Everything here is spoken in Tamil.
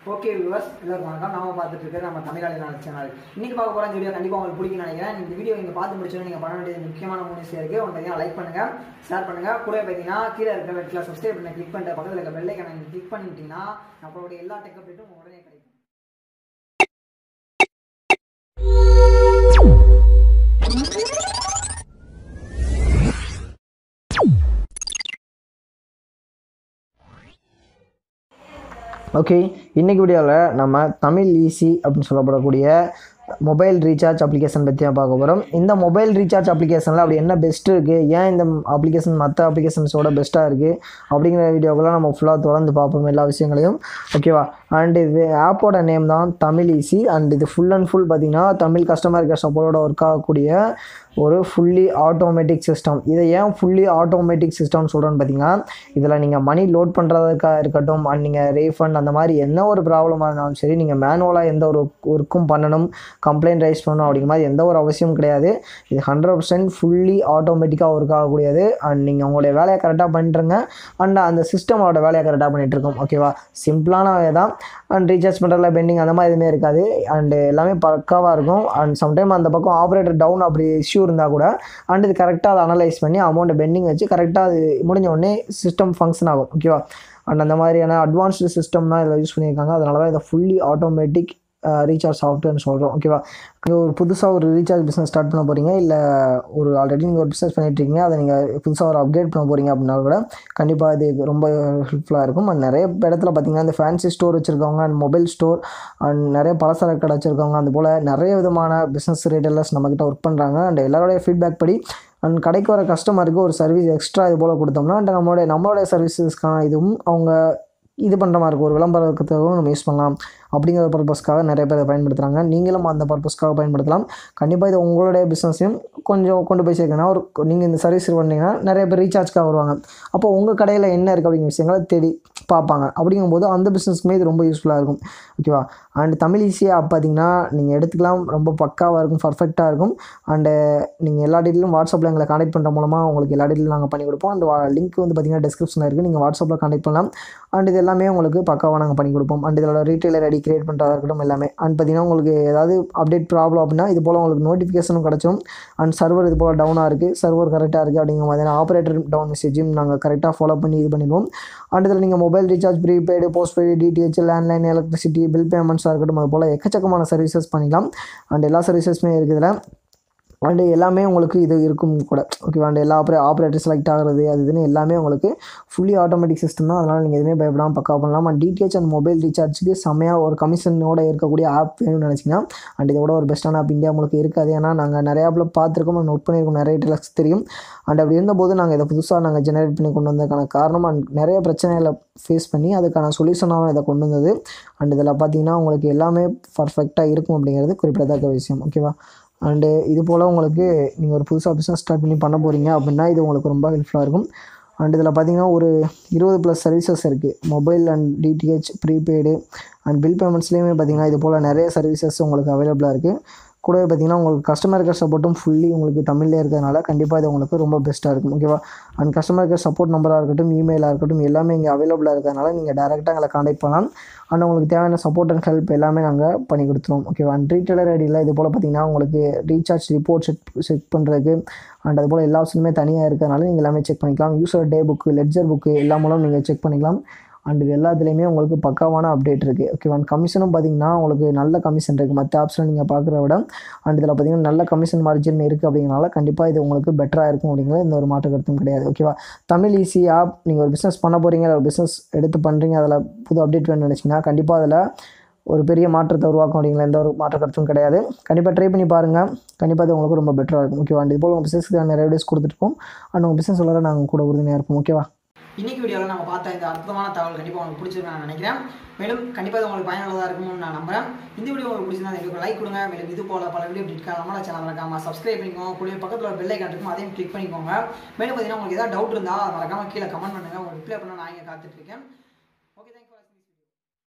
ஓகே வியூவர்ஸ் எல்லாருக்கும் வணக்கம் நாம பார்த்துட்டு இருக்கிறது நம்ம தமிழாளி நாள் சேனல் இன்னைக்கு பார்க்க போகிற இந்த வீடியோ கண்டிப்பாக உங்களுக்கு பிடிக்கும்னு நினைக்கிறேன் இந்த வீடியோ நீங்கள் பார்த்து முடிச்சோன்னு நீங்கள் பண்ண வேண்டியது முக்கியமான மூணு விஷயம் இருக்குது ஒன்று பார்த்தீங்கன்னா லைக் பண்ணுங்க ஷேர் பண்ணுங்க கூட பார்த்தீங்கன்னா கீழே இருக்கிற இடத்துல சப்ஸ்கிரைப் பண்ணி கிளிக் பண்ணிட்டு பக்கத்தில் இருக்க பெல் ஐக்கனை நீங்கள் கிளிக் பண்ணிட்டீங்கன்னா நம்மளுடைய எல்லா டெக் அப்டேட்டும் உடனே கிடைக்கும் ஓகே இன்றைக்கி வீடியோவில் நம்ம தமிழ் ஈஸி அப்படின்னு சொல்லப்படக்கூடிய மொபைல் ரீசார்ஜ் அப்ளிகேஷன் பற்றி தான் பார்க்க போகிறோம் இந்த மொபைல் ரீசார்ஜ் அப்ளிகேஷனில் அப்படி என்ன பெஸ்ட் இருக்குது ஏன் இந்த அப்ளிகேஷன் மற்ற அப்ளிகேஷன்ஸோட பெஸ்ட்டாக இருக்குது அப்படிங்கிற வீடியோக்கெல்லாம் நம்ம ஃபுல்லாக தொடர்ந்து பார்ப்போம் எல்லா விஷயங்களையும் ஓகேவா அண்ட் இது ஆப்போட நேம் தான் தமிழ் ஈஸி அண்ட் இது ஃபுல் அண்ட் ஃபுல் பார்த்திங்கன்னா தமிழ் கஸ்டமர் கேர் சப்போர்ட்டோட ஒர்க் ஆகக்கூடிய ஒரு ஃபுல்லி ஆட்டோமேட்டிக் சிஸ்டம் இதை ஏன் ஃபுல்லி ஆட்டோமேட்டிக் சிஸ்டம்னு சொல்கிறேன்னு பார்த்தீங்கன்னா இதில் நீங்கள் மணி லோட் பண்ணுறதுக்காக இருக்கட்டும் அண்ட் நீங்கள் ரீஃபண்ட் அந்த மாதிரி என்ன ஒரு ப்ராப்ளமாக இருந்தாலும் சரி நீங்கள் மேனுவலாக எந்த ஒரு ஒர்க்கும் பண்ணணும் கம்ப்ளைண்ட் ரைஸ் பண்ணணும் அப்படிங்கிற மாதிரி எந்த ஒரு அவசியமும் கிடையாது இது ஹண்ட்ரட் பர்சன்ட் ஃபுல்லி ஆட்டோமேட்டிக்காக ஒர்க் ஆகக்கூடியது அண்ட் நீங்கள் உங்களுடைய வேலையை கரெக்டாக பண்ணிட்டுருங்க அண்ட் அந்த சிஸ்டமோட வேலையை கரெக்டாக பண்ணிகிட்டு இருக்கோம் ஓகேவா சிம்பிளான வே தான் அண்ட் ரீசார்ஜ் பண்ணுறதுல பெண்டிங் அந்த மாதிரி எதுவுமே இருக்காது அண்டு எல்லாமே பக்காவாக இருக்கும் அண்ட் சம்டைம் அந்த பக்கம் ஆப்ரேட்டர் டவுன் அப்படி இஷ்யூ இருந்தால் கூட அண்ட் இது கரெக்டாக அதை அனலைஸ் பண்ணி அமௌண்ட்டை பெண்டிங் வச்சு கரெக்டாக அது முடிஞ்ச உடனே சிஸ்டம் ஃபங்க்ஷன் ஆகும் ஓகேவா அண்ட் அந்த மாதிரியான அட்வான்ஸ்டு சிஸ்டம் தான் இதில் யூஸ் பண்ணியிருக்காங்க அதனால தான் இதை ஃபுல்லி ஆட்டோமேட்டிக் ரீசார்ஜ் சாஃப்ட்வேர்னு சொல்கிறோம் ஓகேவா நீங்கள் ஒரு புதுசாக ஒரு ரீசார்ஜ் பிஸ்னஸ் ஸ்டார்ட் பண்ண போகிறீங்க இல்லை ஒரு ஆல்ரெடி நீங்கள் ஒரு பிஸ்னஸ் பண்ணிட்டுருக்கீங்க அதை நீங்கள் புதுசாக ஒரு அப்டேட் பண்ண போகிறீங்க அப்படின்னா கூட கண்டிப்பாக இது ரொம்ப ஹெல்ப்ஃபுல்லாக இருக்கும் அண்ட் நிறைய இடத்துல பார்த்தீங்கன்னா இந்த ஃபேன்சி ஸ்டோர் வச்சுருக்கவங்க அண்ட் மொபைல் ஸ்டோர் அண்ட் நிறைய பலசரக்கு கடை வச்சுருக்கவங்க அது போல் நிறைய விதமான பிஸ்னஸ் ரீட்டெயிலர்ஸ் நம்மக்கிட்ட ஒர்க் பண்ணுறாங்க அண்ட் எல்லாரோடைய ஃபீட்பேக் படி அண்ட் கடைக்கு வர கஸ்டமருக்கு ஒரு சர்வீஸ் எக்ஸ்ட்ரா இது போல் கொடுத்தோம்னா அண்ட் நம்மளுடைய நம்மளுடைய சர்வீசஸ்க்கான இதுவும் அவங்க இது பண்ணுற மாதிரி இருக்கும் ஒரு விளம்பரத்துக்கும் நம்ம யூஸ் பண்ணலாம் அப்படிங்கிற பர்பஸ்க்காக நிறைய பேர் அதை பயன்படுத்துகிறாங்க நீங்களும் அந்த பர்பஸ்க்காக பயன்படுத்தலாம் கண்டிப்பாக இது உங்களுடைய பிஸ்னஸையும் கொஞ்சம் கொண்டு போய் சேர்க்கணும் ஒரு நீங்கள் இந்த சர்வீஸ் பண்ணீங்கன்னா நிறைய பேர் ரீசார்ஜ்க்காக வருவாங்க அப்போ உங்கள் கடையில் என்ன இருக்குது அப்படிங்கிற விஷயங்களை தேடி பார்ப்பாங்க அப்படிங்கும்போது அந்த பிஸ்னஸ்க்குமே இது ரொம்ப யூஸ்ஃபுல்லாக இருக்கும் ஓகேவா அண்ட் தமிழ் ஈஸியாக ஆப் பார்த்தீங்கன்னா நீங்கள் எடுத்துக்கலாம் ரொம்ப பக்காவாக இருக்கும் பர்ஃபெக்டாக இருக்கும் அண்டு நீங்கள் எல்லா டீட்டெயிலும் வாட்ஸ்அப்பில் எங்களை கான்டெக்ட் பண்ணுற மூலமாக உங்களுக்கு எல்லா டீட்டெயிலும் நாங்கள் பண்ணி கொடுப்போம் அந்த லிங்க் வந்து பார்த்தீங்கன்னா டிஸ்கிரிப்ஷனில் இருக்குது நீங்கள் வாட்ஸ்அப்பில் கான்டெக்ட் பண்ணலாம் அண்ட் இது எல்லாமே உங்களுக்கு பக்காவாக நாங்கள் பண்ணி கொடுப்போம் அண்ட் இதோட ரீட்டெயிலர் ஐடி கிரியேட் பண்ணுறதா இருக்கட்டும் எல்லாமே அண்ட் பார்த்தீங்கன்னா உங்களுக்கு ஏதாவது அப்டேட் ப்ராப்ளம் அப்படின்னா இது போல் உங்களுக்கு நோட்டிஃபிகேஷனும் கிடச்சிரும் அண்ட் சர்வர் இது போல் டவுனாக இருக்குது சர்வர் கரெக்டாக இருக்குது அப்படிங்கிற மாதிரியான ஆப்ரேட்டர் டவுன் மெசேஜும் நாங்கள் கரெக்டாக ஃபாலோ பண்ணி இது பண்ணிடுவோம் அண்ட் இதில் நீங்கள் mobile recharge prepaid postpaid DTH landline electricity bill பேமெண்ட்ஸாக இருக்கட்டும் அது போல் எக்கச்சக்கமான சர்வீசஸ் பண்ணிக்கலாம் அண்ட் எல்லா சர்வீசஸுமே இருக்குது இதில் அண்டு எல்லாமே உங்களுக்கு இது இருக்கும் கூட ஓகேவா அண்ட் எல்லா ஆப்ரே ஆப்ரேட்டர் செலக்ட் ஆகிறது அது இதுன்னு எல்லாமே உங்களுக்கு ஃபுல்லி ஆட்டோமேட்டிக் சிஸ்டம் தான் அதனால் நீங்கள் எதுவுமே பயப்படாமல் பக்கா பண்ணலாம் அண்ட் டிடிஹெச் அண்ட் மொபைல் ரீசார்ஜுக்கு செம்மையாக ஒரு கமிஷனோட இருக்கக்கூடிய ஆப் வேணும்னு நினச்சிங்கன்னா அண்ட் இதோட ஒரு பெஸ்ட்டான ஆப் இந்தியா உங்களுக்கு இருக்காது ஏன்னா நாங்கள் நிறைய ஆப்பில் பார்த்துருக்கோம் நோட் பண்ணியிருக்கோம் நிறைய டெலக்ஸ் தெரியும் அண்ட் அப்படி இருந்தபோது நாங்கள் இதை புதுசாக நாங்கள் ஜெனரேட் பண்ணி கொண்டு வந்ததுக்கான காரணம் அண்ட் நிறைய பிரச்சனைகளை ஃபேஸ் பண்ணி அதுக்கான சொல்யூஷனாகவும் இதை கொண்டு வந்தது அண்ட் இதில் பார்த்தீங்கன்னா உங்களுக்கு எல்லாமே பர்ஃபெக்டாக இருக்கும் அப்படிங்கிறது குறிப்பிடத்தக்க விஷயம் ஓகேவா அண்டு இது போல் உங்களுக்கு நீங்கள் ஒரு புதுசாக பிஸ்னஸ் ஸ்டார்ட் பண்ணி பண்ண போகிறீங்க அப்படின்னா இது உங்களுக்கு ரொம்ப ஹெல்ப்ஃபுல்லாக இருக்கும் அண்ட் இதில் பார்த்தீங்கன்னா ஒரு இருபது ப்ளஸ் சர்வீசஸ் இருக்குது mobile and DTH prepaid and bill பேமெண்ட்ஸ்லேயுமே பார்த்தீங்கன்னா இது போல் நிறைய சர்வீசஸ் உங்களுக்கு அவைலபிளாக இருக்குது கூடவே பார்த்தீங்கன்னா உங்களுக்கு கஸ்டமர் கேர் சப்போர்ட்டும் ஃபுல்லி உங்களுக்கு தமிழ்லேயே இருக்கிறதுனால கண்டிப்பாக இது உங்களுக்கு ரொம்ப பெஸ்ட்டாக இருக்கும் ஓகேவா அண்ட் கஸ்டமர் கேர் சப்போர்ட் நம்பராக இருக்கட்டும் இமெயிலாக இருக்கட்டும் எல்லாமே இங்கே அவைலபிளாக இருக்கிறதுனால நீங்கள் டேரெக்டாக எங்களை காண்டாக்ட் பண்ணலாம் அண்ட் உங்களுக்கு தேவையான சப்போர்ட் அண்ட் ஹெல்ப் எல்லாமே நாங்கள் பண்ணி கொடுத்துருவோம் ஓகேவா அண்ட் ரீட்டெயிலர் ஐடியில் இது போல் பார்த்தீங்கன்னா உங்களுக்கு ரீசார்ஜ் ரிப்போர்ட் செக் செக் பண்ணுறதுக்கு அண்ட் அது போல் எல்லா ஆப்ஷனுமே தனியாக இருக்கிறதுனால நீங்கள் எல்லாமே செக் பண்ணிக்கலாம் user day book ledger book எல்லா மூலம் நீங்கள் செக் பண்ணிக்கலாம் அண்ட் இது எல்லாத்துலேயுமே உங்களுக்கு பக்காவான அப்டேட் இருக்குது ஓகே அண்ட் கமிஷனும் பார்த்தீங்கன்னா உங்களுக்கு நல்ல கமிஷன் இருக்குது மற்ற ஆப்ஷனில் நீங்கள் பார்க்குற விட அண்ட் இதில் பார்த்தீங்கன்னா நல்ல கமிஷன் மார்ஜின் இருக்குது அப்படிங்கிறனால கண்டிப்பாக இது உங்களுக்கு பெட்டராக இருக்கும் அப்படிங்கிறது எந்த ஒரு மாற்று கருத்தும் கிடையாது ஓகேவா தமிழ் ஈஸி ஆப் நீங்கள் ஒரு பிஸ்னஸ் பண்ண போகிறீங்க ஒரு பிஸ்னஸ் எடுத்து பண்ணுறீங்க அதில் புது அப்டேட் வேணும்னு நினச்சிங்கன்னா கண்டிப்பாக அதில் ஒரு பெரிய மாற்றத்தை உருவாக்கும் அப்படிங்கிற எந்த ஒரு மாற்ற கருத்தும் கிடையாது கண்டிப்பாக ட்ரை பண்ணி பாருங்கள் கண்டிப்பாக அது உங்களுக்கு ரொம்ப பெட்டராக இருக்கும் ஓகேவா அண்ட் இது போல் உங்கள் பிஸ்னஸ்க்கு நிறைய வீடியோஸ் கொடுத்துருப்போம் அண்ட் உங்கள் பிஸ்னஸ் வளர நாங்கள் கூட உறுதுணையாக இருப்போம் ஓகேவா இன்னைக்கு வீடியோவில் நம்ம பார்த்த இந்த அற்புதமான தகவல் கண்டிப்பாக உங்களுக்கு பிடிச்சிருக்கு நான் நினைக்கிறேன் மேலும் கண்டிப்பாக இது உங்களுக்கு பயனுள்ளதாக இருக்கும்னு நான் நம்புறேன் இந்த வீடியோ உங்களுக்கு பிடிச்சிருந்தா எங்களுக்கு லைக் கொடுங்க மேலும் இது போல பல வீடியோ அப்டேட்காக நம்மளோட சேனல் மறக்காம சப்ஸ்கிரைப் பண்ணிக்கோங்க கூட பக்கத்தில் ஒரு பெல் ஐக்கான் இருக்கும் அதையும் கிளிக் பண்ணிக்கோங்க மேலும் பார்த்தீங்கன்னா உங்களுக்கு ஏதாவது டவுட் இருந்தால் அதை மறக்காம கீழே கமெண்ட் பண்ணுங்கள் உங்களுக்கு ரிப்ளை பண்ண நான் இங்கே காத்துட்டு இருக்கேன்